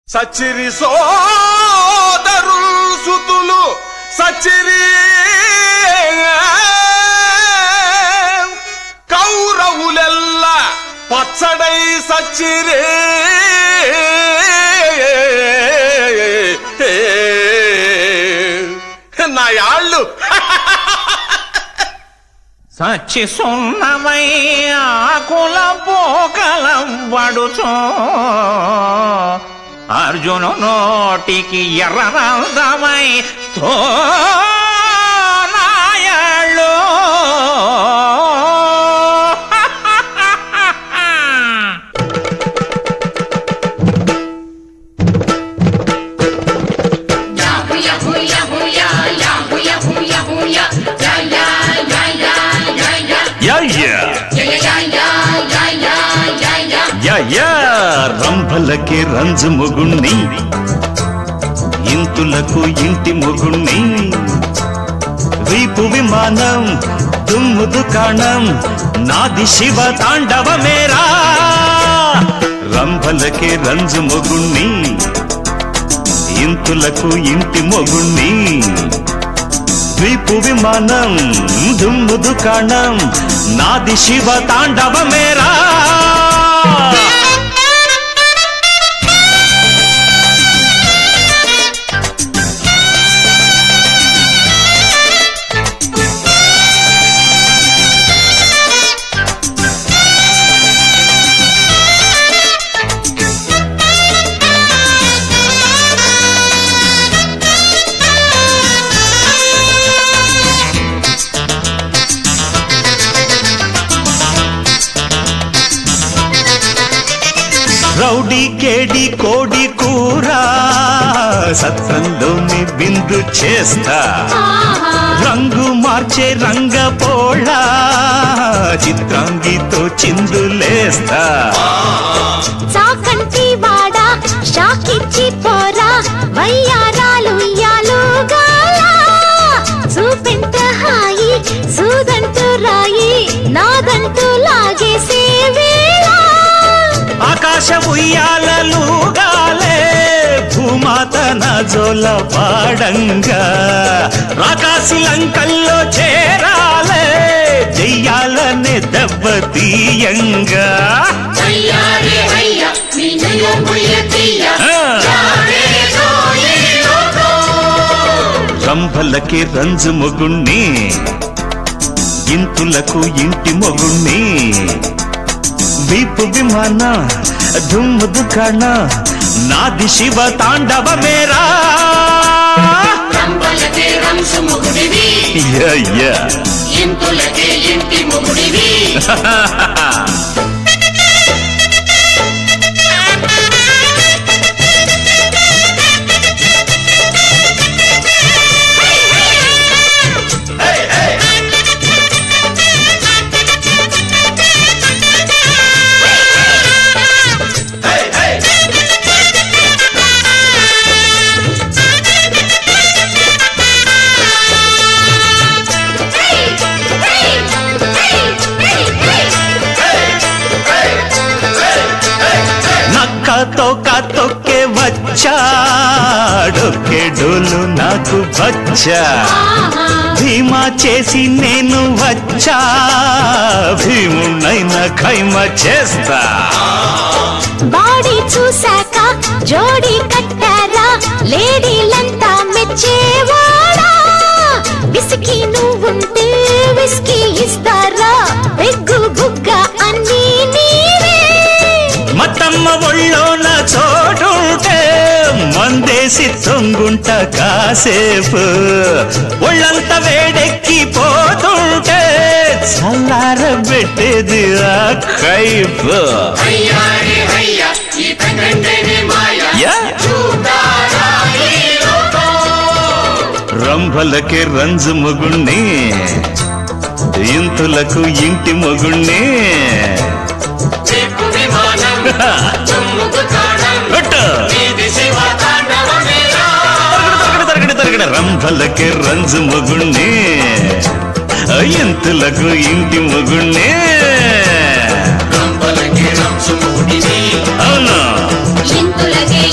సచ్చిరి సోదరుల్ సుతులు సచ్చిరి కౌరవులెల్ల పచ్చడై సచ్చిరే నా యాళ్ళు సచ్చి సున్నమై ఆకుల పోకలం వడుచో అర్జును నోటికి ఎర్రనందమై తో నాయళ్ళు యా రంభలకి రంజు మొగుణ్ణి ఇంతులకు ఇంటి మొగుణ్ణి వీపు విమానం దుమ్ము దుకాణం నాది శివ తాండవ మేరా రంభలకి రంజు మొగుణ్ణి ఇంతులకు ఇంటి మొగుణ్ణి ద్వీపు విమానం దుమ్ము దుకాణం నాది శివ తాండవ మేరా రౌడీ కేడి కోడి కూర సత్రంలోని బిందు చేస్తా రంగు మార్చే రంగ పోళ చిత్రాంగితో చిందులేస్తా చాకంటి వాడ షాకిచ్చి పోరా వయ్యారాలు ఉయ్యాలుగాల చూపెంత హాయి సూదంటూ రాయి నాదంటూ లాగేసే వేళ ఆకాశ ఉయ్యాలలుగాలే భూమాత నజోల పాడంగా రాకాసి లంకల్లో చేరాలే చెయ్యాలనే దెబ్బ తీయంగా ఆ. రంభలకి రంజు మొగుణ్ణి ఇంతులకు ఇంటి మొగుణ్ణి వీపు విమాన దుమ్ము దుకాణ నాది శివ తాండవ మేరా రంబలకే రంసు మొగుడివి యా, యా. ఇంతులకే ఇంటి మొగుడివి నక్కతో తొక్కే వచ్చా డొక్కే డోలు నాకు వచ్చా భీమా చేసి నేను వచ్చా భీమునైనా ఖైమ చేస్తా బాడీ చూశాక జోడీ కట్టారా లేడీలంతా మెచ్చేవాడా విసికి నువ్వుంటే విస్కీ ఇస్తారా పెగ్గు బుగ్గ అన్నీ నీవే మతమ్మ ఒళ్ళోన చోటుంటే మందేసి తొంగుంట కాసేపు ఒళ్ళంత వేడెక్కి పోతుంటే చల్లార పెట్టేది ఆ కైపు అయ్యారే అయ్యా ఈ తండ్రి మాయ యా. రంభలకి రంజు మొగుణ్ణి ఇంతులకు ఇంటి మొగుణ్ణి చెప్పు విమానం తుమ్ముకు కాణం కొట్టు. నీది శివ తాండవమేరా తరగడ తరగడ తరగడ రంభలకి రంజు మొగుణ్ణి ఇంతులకు ఇంటి మొగుణ్ణి రంబలకే రంసు మొగుడివి అవును ఇంతులకే